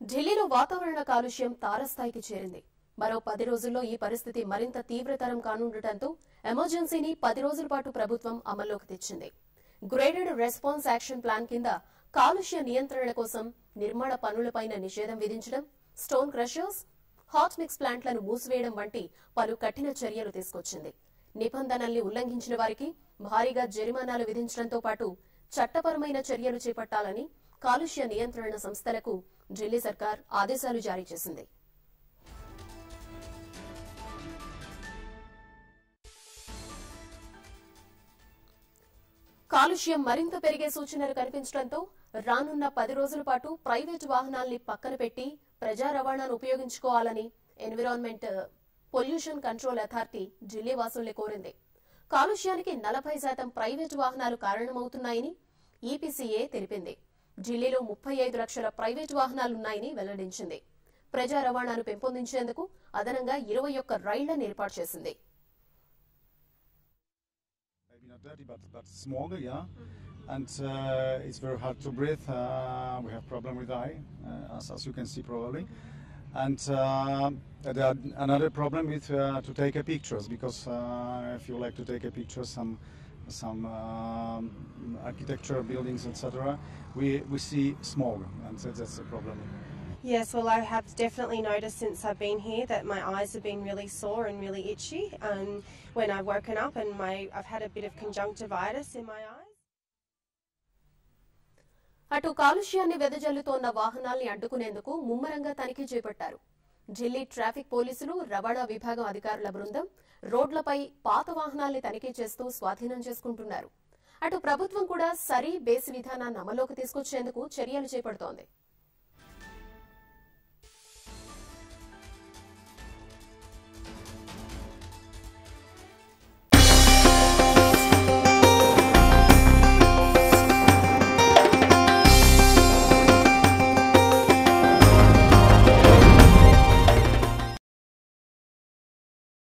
ఢిల్లీలో వాతావరణ కాలుష్యం తారస్థాయికి చేరింది మరో పది రోజుల్లో ఈ పరిస్థితి మరింత తీవ్రతరం కానుండటంతో ఎమర్జెన్సీని పది రోజుల పాటు ప్రభుత్వం అమల్లోకి తెచ్చింది గ్రేడెడ్ రెస్పాన్స్ యాక్షన్ ప్లాన్ కింద కాలుష్య నియంత్రణ కోసం నిర్మాణ పనులపైన నిషేధం విధించడం స్టోన్ క్రషర్స్ హాట్ మిక్స్ ప్లాంట్లను మూసివేయడం వంటి పలు కఠిన చర్యలు తీసుకొచ్చింది నిబంధనల్ని ఉల్లంఘించిన వారికి భారీగా జరిమానాలు విధించడంతో పాటు చట్టపరమైన చర్యలు చేపట్టాలని కాలుష్య నియంత్రణ సంస్థలకు ఢిల్లీ సర్కార్ ఆదేశాలు జారీ చేసింది కాలుష్యం మరింత పెరిగే సూచనలు కనిపించడంతో రానున్న పది రోజుల పాటు ప్రైవేటు వాహనాల్ని పక్కన పెట్టి ప్రజా రవాణాను ఉపయోగించుకోవాలని environment pollution control authority Delhi వాసుల్ని కోరింది కాలుష్యానికి నలభై శాతం ప్రైవేటు వాహనాలు కారణమవుతున్నాయని ఈపీసీఏ తెలిపింది ఢిల్లీలో ముప్పై ఐదు లక్షల ప్రైవేటు వాహనాలున్నాయని వెల్లడించింది ప్రజా రవాణాను పెంపొందించేందుకు అదనంగా ఇరవై ఒక్క రైళ్లను ఏర్పాటు చేసింది Maybe not dirty, but, but smog, yeah. And uh, it's very hard to breathe. Uh, we have problem with eye, uh, as, as you can see probably. And uh, there are another problem with uh, to take a pictures because uh, if you like to take a picture some some um, architecture buildings etc. We we see smog and so that's a problem. Yes, well, I have definitely noticed since I've been here that my eyes have been really sore and really itchy. And when I've woken up, and my I've had a bit of conjunctivitis in my eyes. అటు కాలుష్యాన్ని వెదజల్లుతోన్న వాహనాల్ని అడ్డుకునేందుకు ముమ్మరంగా తనిఖీ చేపట్టారు Delhi traffic పోలీసులు రవాణా విభాగం అధికారుల బృందం రోడ్లపై పాత వాహనాల్ని తనిఖీ చేస్తూ స్వాధీనం చేసుకుంటున్నారు అటు ప్రభుత్వం కూడా సరి బేసి విధానాన్ని అమల్లోకి తీసుకొచ్చేందుకు చర్యలు చేపడుతోంది